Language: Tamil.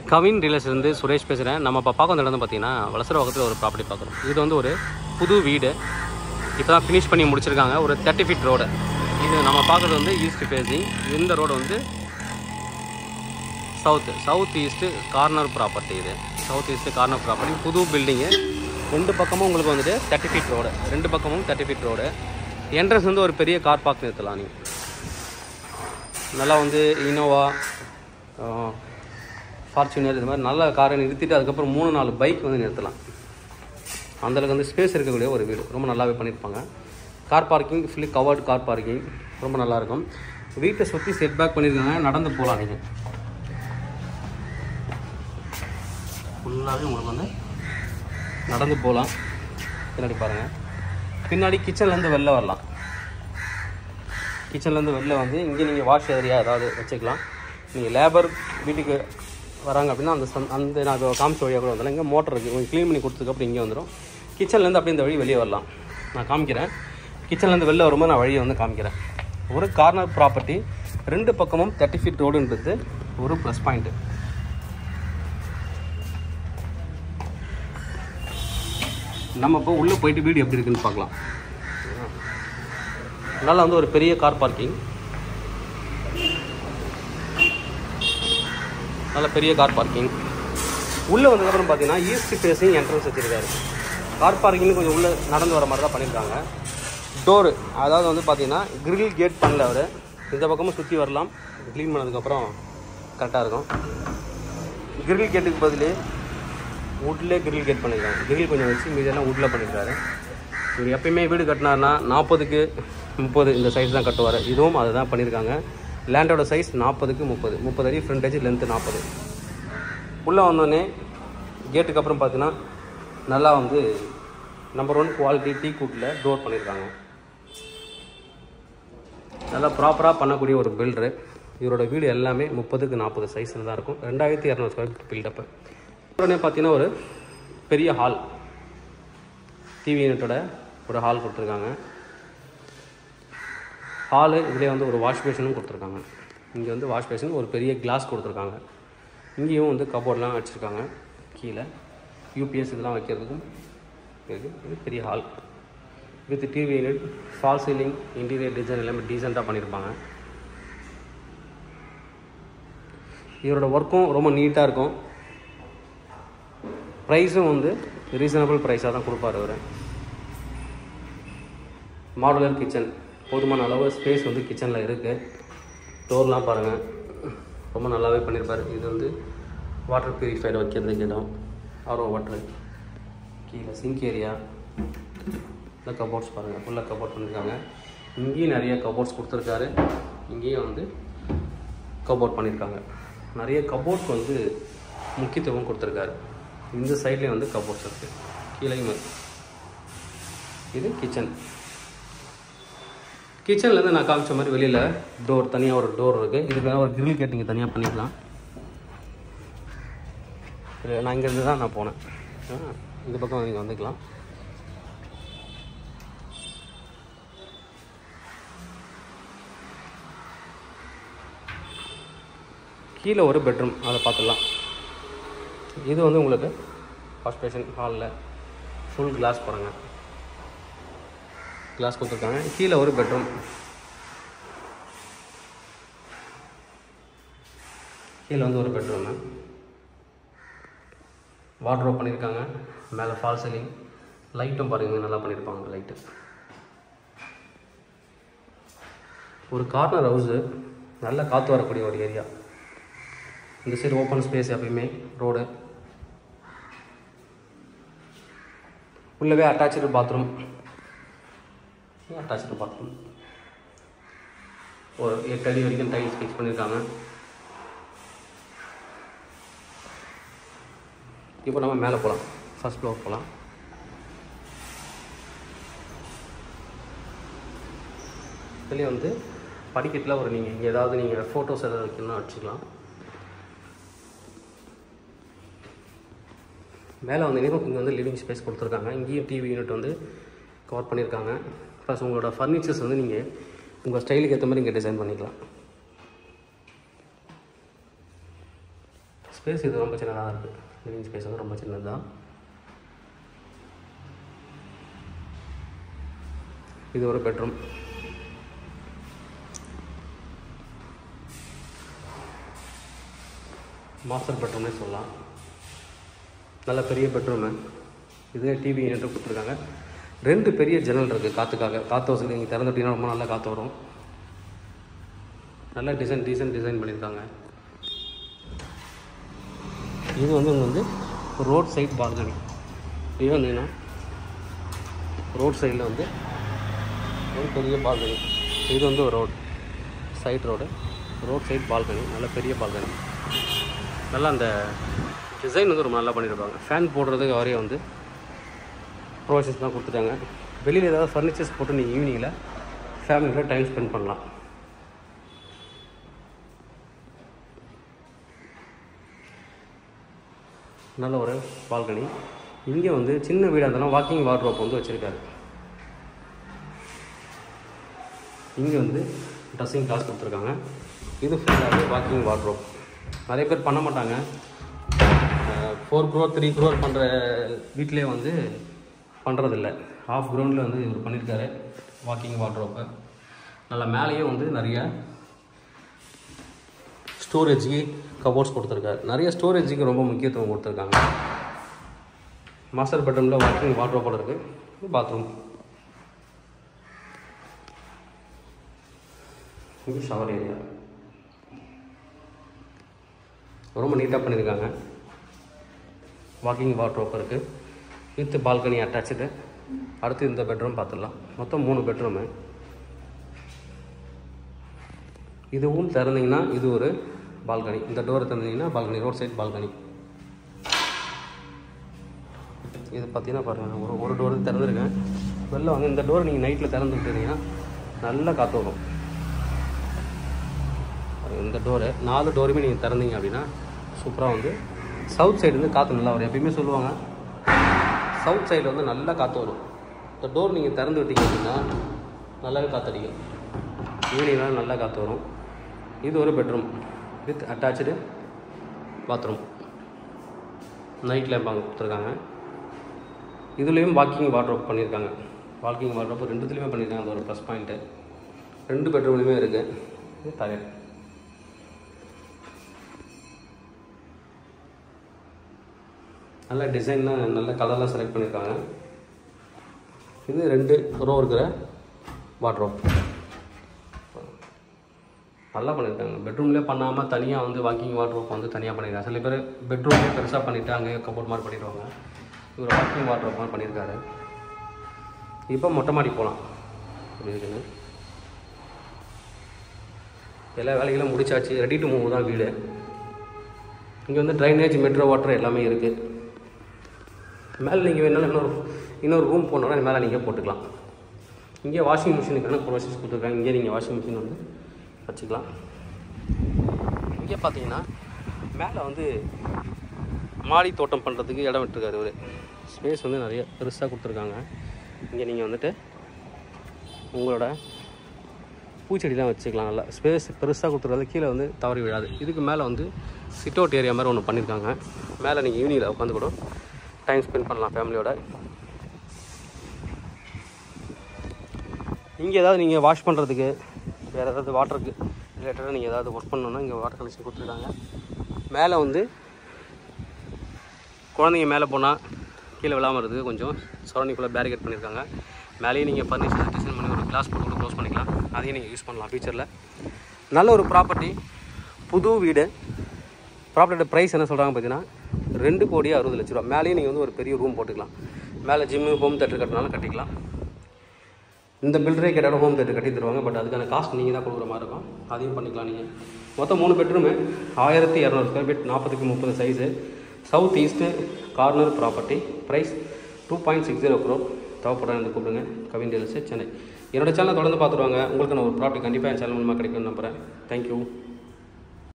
கவின் டீலர்ஸ்லேருந்து சுரேஷ் பேசுகிறேன் நம்ம இப்போ பார்க்க வந்த இடம் வந்து பார்த்தீங்கன்னா வளசர பக்கத்தில் ஒரு ப்ராப்பர்ட்டி பார்க்குறோம் இது வந்து ஒரு புது வீடு இப்போ தான் ஃபினிஷ் பண்ணி முடிச்சிருக்காங்க ஒரு தேர்ட்டி ஃபீட் ரோடு இது நம்ம பார்க்குறது வந்து ஈஸ்ட் ஃபேஸிங் இந்த ரோடு வந்து south south east corner property இது சவுத் ஈஸ்ட்டு கார்னர் ப்ராப்பர்ட்டி புது பில்டிங்கு ரெண்டு பக்கமும் உங்களுக்கு வந்துட்டு தேர்ட்டி ஃபீட் ரோடு ரெண்டு பக்கமும் தேர்ட்டி ஃபீட் ரோடு என்ட்ரன்ஸ் வந்து ஒரு பெரிய கார் பார்க் நிறுத்தலாம் நீங்கள் நல்லா வந்து இனோவா ஃபார்ச்சுனர் இது மாதிரி நல்ல காரை நிறுத்திட்டு அதுக்கப்புறம் மூணு நாலு பைக் வந்து நிறுத்தலாம் அந்தளவுக்கு வந்து ஸ்பேஸ் இருக்கக்கூடிய ஒரு வீடு ரொம்ப நல்லாவே பண்ணியிருப்பாங்க car parking fully covered car parking ரொம்ப நல்லாயிருக்கும் வீட்டை சுற்றி செட் பேக் பண்ணியிருக்காங்க நடந்து போகலாம் நீங்கள் ஃபுல்லாகவே உங்களுக்கு வந்து நடந்து போகலாம் பின்னாடி பாருங்கள் பின்னாடி கிச்சன்லேருந்து வெளில வரலாம் கிச்சன்லேருந்து வெளில வந்து இங்கே நீங்கள் வாஷ் ஏரியா ஏதாவது வச்சுக்கலாம் நீங்கள் லேபர் வீட்டுக்கு வராங்க அப்படின்னா அந்த சந் அந்த நான் இப்போ காமிச்ச வழியாக கூட வந்துடலாம் இங்கே மோட்டர் இருக்குது கொஞ்சம் க்ளீன் பண்ணி கொடுத்ததுக்கப்புறம் இங்கே வந்துடும் கிச்சன்லேருந்து அப்படியே இந்த வழி வெளியே வரலாம் நான் காமிக்கிறேன் கிச்சன்லேருந்து வெளில வரும்போது நான் வழியை வந்து காமிக்கிறேன் ஒரு கார்னர் ப்ராப்பர்ட்டி ரெண்டு பக்கமும் தேர்ட்டி ஃபீட் ரோடுன்றது ஒரு ப்ளஸ் பாயிண்ட்டு நம்ம இப்போ உள்ளே போயிட்டு வீடு எப்படி இருக்குன்னு பார்க்கலாம் நல்லா வந்து ஒரு பெரிய கார் பார்க்கிங் நல்ல பெரிய கார் பார்க்கிங் உள்ளே வந்ததுக்கப்புறம் பார்த்தீங்கன்னா ஈஸ்ட் ஃபேஸிங் என்ட்ரன்ஸ் வச்சுருக்காரு கார் பார்க்கிங் கொஞ்சம் உள்ளே நடந்து வர மாதிரி தான் பண்ணியிருக்காங்க டோரு அதாவது வந்து பார்த்தீங்கன்னா கிரில் கேட் பண்ணல அவர் இந்த பக்கமும் சுற்றி வரலாம் க்ளீன் பண்ணதுக்கப்புறம் கரெக்டாக இருக்கும் கிரில் கேட்டுக்கு பதில் வுட்லேயே கிரில் கேட் பண்ணியிருக்காங்க கிரில் கொஞ்சம் வச்சு மீதெல்லாம் வுட்டில் பண்ணியிருக்காரு இவர் எப்பயுமே வீடு கட்டினார்னா நாற்பதுக்கு முப்பது இந்த சைஸ் தான் கட்டுவார் இதுவும் அதை தான் பண்ணியிருக்காங்க லேண்டோட சைஸ் நாற்பதுக்கு முப்பது முப்பது அடி ஃப்ரண்டேஜ் லென்த்து நாற்பது உள்ளே வந்தோடனே கேட்டுக்கு அப்புறம் பார்த்தீங்கன்னா நல்லா வந்து நம்பர் ஒன் குவாலிட்டி டீ கூட்டில் டோர் பண்ணியிருக்காங்க நல்லா ப்ராப்பராக பண்ணக்கூடிய ஒரு பில்டரு இவரோட வீடு எல்லாமே முப்பதுக்கு நாற்பது சைஸில் தான் இருக்கும் ரெண்டாயிரத்தி இரநூறு ஸ்கொயர் ஃபீட் பில்டப்பு உடனே பார்த்தீங்கன்னா ஒரு பெரிய ஹால் டிவி யூனிட்டோட ஒரு ஹால் கொடுத்துருக்காங்க ஹாலு இதுலேயே வந்து ஒரு வாஷ் பேஷனும் கொடுத்துருக்காங்க இங்கே வந்து வாஷ் பேஷன் ஒரு பெரிய கிளாஸ் கொடுத்துருக்காங்க இங்கேயும் வந்து கபோர்ட்லாம் வச்சுருக்காங்க கீழே யூபிஎஸ் இதெல்லாம் வைக்கிறதுக்கும் இருக்குது இது பெரிய hall with TV unit fall ceiling interior design எல்லாமே டீசெண்டாக பண்ணியிருப்பாங்க இவரோட ஒர்க்கும் ரொம்ப நீட்டாக இருக்கும் ப்ரைஸும் வந்து ரீசனபிள் ப்ரைஸாக தான் கொடுப்பாரு அவர் மாடுலர் கிச்சன் போதுமான அளவு ஸ்பேஸ் வந்து கிச்சனில் இருக்குது டோர்லாம் பாருங்கள் ரொம்ப நல்லாவே பண்ணியிருப்பார் இது வந்து வாட்டர் ப்யூரிஃபைடு வைக்கிறதுக்கு இடம் ஆர்ஓ வாட்டர் கீழே சிங்க் ஏரியா இந்த கபோர்ட்ஸ் பாருங்கள் ஃபுல்லாக கபோர்ட் பண்ணியிருக்காங்க இங்கேயும் நிறைய கபோர்ட்ஸ் கொடுத்துருக்காரு இங்கேயும் வந்து கபோர்ட் பண்ணியிருக்காங்க நிறைய கபோர்ட்ஸ் வந்து முக்கியத்துவம் கொடுத்துருக்காரு இந்த சைட்லேயும் வந்து கபோர்ட்ஸ் இருக்குது கீழேயும் இருக்கு. இது கிச்சன் கிச்சன்லேருந்து நான் காமிச்ச மாதிரி வெளியில் டோர் தனியாக ஒரு டோர் இருக்குது இதுக்காக ஒரு கிரில் கேட் நீங்கள் தனியாக பண்ணிக்கலாம் இது நான் இங்கேருந்து தான் நான் போனேன் ஆ, இந்த பக்கம் நீங்கள் வந்துக்கலாம் கீழே ஒரு பெட்ரூம் அதை பார்த்துடலாம் இது வந்து உங்களுக்கு வாஷ் பேஷன் ஹாலில் ஃபுல் கிளாஸ் போடுங்க கிளாஸ் கொடுத்துருக்காங்க கீழே ஒரு பெட்ரூம் கீழே வந்து ஒரு பெட்ரூமு வார்ட்ரோப் பண்ணியிருக்காங்க மேலே ஃபால் சீலிங் லைட்டும் பாருங்க நல்லா பண்ணியிருப்பாங்க லைட்டு ஒரு கார்னர் ஹவுஸு நல்ல காற்று வரக்கூடிய ஒரு ஏரியா இந்த சைடு ஓப்பன் ஸ்பேஸ் எப்பயுமே ரோடு உள்ளவே அட்டாச்சு பாத்ரூம் அட்டாச்சு பாத்ரூம் ஒரு எட்டு அடி வரைக்கும் டைல்ஸ் ஃபிக்ஸ் பண்ணியிருக்காங்க இப்போ நம்ம மேலே போகலாம் ஃபர்ஸ்ட் ஃப்ளோர் போகலாம் இதுலேயே வந்து படிக்கட்டில் ஒரு நீங்கள் இங்கே ஏதாவது நீங்கள் ஃபோட்டோஸ் ஏதாவது வைக்கணும்னா வச்சுக்கலாம் மேலே வந்தீங்கன்னா இங்கே வந்து லிவிங் ஸ்பேஸ் கொடுத்துருக்காங்க இங்கேயும் டிவி யூனிட் வந்து கவர் பண்ணியிருக்காங்க ப்ளஸ் உங்களோட ஃபர்னிச்சர்ஸ் வந்து நீங்கள் உங்கள் ஸ்டைலுக்கு ஏற்ற மாதிரி இங்கே டிசைன் பண்ணிக்கலாம் ஸ்பேஸ் இது ரொம்ப சின்னதாக இருக்குது லிவிங் ஸ்பேஸ் வந்து ரொம்ப சின்னது தான் இது ஒரு பெட்ரூம் மாஸ்டர் பெட்ரூம்னே சொல்லலாம் நல்ல பெரிய பெட்ரூமு இதுவே டிவி என்று கொடுத்துருக்காங்க ரெண்டு பெரிய ஜன்னல் இருக்குது காற்றுக்காக காற்று வசதி நீங்கள் திறந்துட்டீங்கன்னா ரொம்ப நல்லா காற்று வரும் நல்ல டிசைன் டீசென்ட் டிசைன் பண்ணியிருக்காங்க இது வந்து இங்கே வந்து ரோட் சைட் பால்கனி இது வந்தீங்கன்னா ரோட் சைடில் வந்து ஒரு பெரிய பால்கனி இது வந்து ஒரு road side road road side balcony நல்ல பெரிய பால்கனி நல்லா அந்த டிசைன் வந்து ரொம்ப நல்லா பண்ணியிருப்பாங்க ஃபேன் போடுறதுக்கு அவரே வந்து ப்ரொவிஷன்ஸ்லாம் கொடுத்துட்டாங்க வெளியில் ஏதாவது ஃபர்னிச்சர்ஸ் போட்டு நீங்கள் ஈவினிங்கில் ஃபேமிலியோட டைம் ஸ்பெண்ட் பண்ணலாம் நல்ல ஒரு பால்கனி இங்கே வந்து சின்ன வீடாக இருந்தாலும் வாக்கிங் வார்ட்ரோப் வந்து வச்சுருக்காரு இங்கே வந்து ட்ரெஸ்ஸிங் கிளாஸ் கொடுத்துருக்காங்க இது ஃபுல்லாகவே வாக்கிங் வார்ட்ரோப் நிறைய பேர் பண்ண மாட்டாங்க ஃபோர் க்ரோர் த்ரீ க்ரோர் பண்ணுற வீட்டிலே வந்து பண்ணுறதில்ல ஆஃப் கிரவுண்டில் வந்து இவர் பண்ணியிருக்காரு வாக்கிங் வார்ட்ரோப்பை நல்லா மேலேயே வந்து நிறைய ஸ்டோரேஜுக்கு கபோர்ட்ஸ் கொடுத்துருக்காரு நிறைய ஸ்டோரேஜுக்கு ரொம்ப முக்கியத்துவம் கொடுத்துருக்காங்க மாஸ்டர் பெட்ரூமில் வாக்கிங் வாட்ரோப்போட இருக்குது பாத்ரூம் இது ஷவர் ஏரியா ரொம்ப நீட்டாக பண்ணியிருக்காங்க வாக்கிங் வாட்ரோப் இருக்குது வித் பால்கனி அட்டாச்சு அடுத்து இந்த பெட்ரூம் பார்த்துடலாம் மொத்தம் மூணு பெட்ரூமு இதுவும் திறந்தீங்கன்னா இது ஒரு பால்கனி இந்த டோரை திறந்தீங்கன்னா பால்கனி ரோட் சைட் பால்கனி இது பார்த்தீங்கன்னா பாருங்கள் ஒரு ஒரு டோர் திறந்துருக்கேன் வெளில வந்து இந்த டோர் நீங்கள் நைட்டில் திறந்து விட்டுட்டீங்கன்னா நல்லா காற்று வரும் இந்த டோரு நாலு டோருமே நீங்கள் திறந்தீங்க அப்படின்னா சூப்பராக வந்து சவுத் சைடு வந்து காற்று நல்லா வரும் எப்பயுமே சொல்லுவாங்க சவுத் சைடில் வந்து நல்லா காற்று வரும் இந்த டோர் நீங்கள் திறந்து விட்டீங்க அப்படின்னா நல்லாவே காற்றடிக்கும் ஈவினிங்லாம் நல்லா காற்று வரும் இது ஒரு bedroom with attach bathroom night lamp அங்கே கொடுத்துருக்காங்க இதுலேயும் வாக்கிங் வாட்ரோப் பண்ணியிருக்காங்க வாக்கிங் வாட்ரோப் ரெண்டுத்துலேயுமே பண்ணியிருக்காங்க அது ஒரு ப்ளஸ் பாயிண்ட்டு ரெண்டு பெட்ரூம்லேயுமே இருக்குது இது டாய்லெட் நல்ல டிசைன்லாம் நல்ல கலர்லாம் செலக்ட் பண்ணியிருக்காங்க இது ரெண்டு ரோ இருக்கிற வாட்ரோப் நல்லா பண்ணியிருக்காங்க பெட்ரூம்லேயே பண்ணாமல் தனியாக வந்து வாக்கிங் வாட்ரோப் வந்து தனியாக பண்ணியிருக்காங்க சில பேர் பெட்ரூம்லேயே பெருசாக பண்ணிவிட்டு அங்கேயே கபோர்ட் மாதிரி பண்ணிடுவாங்க இவர் வாக்கிங் வாட்ரோப் மாதிரி பண்ணியிருக்காரு இப்போ மொட்டை மாடி போகலாம் அப்படி இருக்குன்னு எல்லா வேலைகளும் முடிச்சாச்சு ரெடி டு மூவ் தான் வீடு இங்கே வந்து ட்ரைனேஜ் மெட்ரோ வாட்டர் எல்லாமே இருக்குது மேலே நீங்கள் வேணாலும் இன்னொரு இன்னொரு ரூம் போனோன்னா மேலே நீங்கள் போட்டுக்கலாம் இங்கே வாஷிங் மிஷினுக்கான ப்ரொசஸ் கொடுத்துருக்காங்க இங்கே நீங்கள் வாஷிங் மிஷின் வந்து வச்சுக்கலாம் இங்கே பார்த்தீங்கன்னா மேலே வந்து மாடி தோட்டம் பண்ணுறதுக்கு இடம் விட்டுருக்காரு இவர் ஸ்பேஸ் வந்து நிறைய பெருசாக கொடுத்துருக்காங்க இங்கே நீங்கள் வந்துட்டு உங்களோட பூச்செடிலாம் வச்சுக்கலாம் நல்லா ஸ்பேஸ் பெருசாக கொடுத்துருக்காது கீழே வந்து தவறி விழாது இதுக்கு மேலே வந்து சிட் அவுட் ஏரியா மாதிரி ஒன்று பண்ணியிருக்காங்க மேலே நீங்கள் ஈவினிங்கில் உட்காந்து கூட டைம் ஸ்பெண்ட் பண்ணலாம் ஃபேமிலியோட இங்கே ஏதாவது நீங்கள் வாஷ் பண்ணுறதுக்கு வேறு ஏதாவது வாட்டருக்கு ரிலேட்டடாக நீங்கள் ஏதாவது ஒர்க் பண்ணணுன்னா இங்கே வாட்டர் கனெக்ஷன் கொடுத்துருக்காங்க மேலே வந்து குழந்தைங்க மேலே போனால் கீழே விழாமல் இருக்கிறதுக்கு கொஞ்சம் சரௌண்டிங் ஃபுல்லாக பேரிகேட் பண்ணியிருக்காங்க மேலேயே நீங்கள் ஃபர்னிச்சர் டிசைன் பண்ணி ஒரு கிளாஸ் போட்டு கூட க்ளோஸ் பண்ணிக்கலாம் அதையும் நீங்கள் யூஸ் பண்ணலாம் ஃபியூச்சரில் நல்ல ஒரு ப்ராப்பர்ட்டி புது வீடு ப்ராப்பர்ட்டியோட ப்ரைஸ் என்ன சொல்கிறாங்க பார்த்தீங்கன்னா ரெண்டு கோடி அறுபது லட்ச ரூபா மேலேயும் நீங்கள் வந்து ஒரு பெரிய ரூம் போட்டுக்கலாம் மேலே ஜிம்மு ஹோம் தேட்டர் கட்டினாலும் கட்டிக்கலாம் இந்த பில்டரே கேட்டால ஹோம் தேட்டர் கட்டி தருவாங்க பட் அதுக்கான காஸ்ட் நீங்கள் தான் கொடுக்குற மாதிரி இருக்கும் அதையும் பண்ணிக்கலாம் நீங்கள் மொத்தம் மூணு பெட்ரூமு ஆயிரத்தி இரநூறு ஸ்கொயர் ஃபீட் நாற்பதுக்கு முப்பது size south east corner property price two point six zero crore தேவைப்படாது வந்து கூப்பிடுங்க கவின் டீல்ஸு சென்னை என்னோட சேனலை தொடர்ந்து பார்த்துருவாங்க உங்களுக்கு நான் ஒரு ப்ராப்பர்ட்டி கண்டிப்பாக என் சேனல் மூலமாக கிடைக்கும்னு நம்புகிறேன் தேங்க்யூ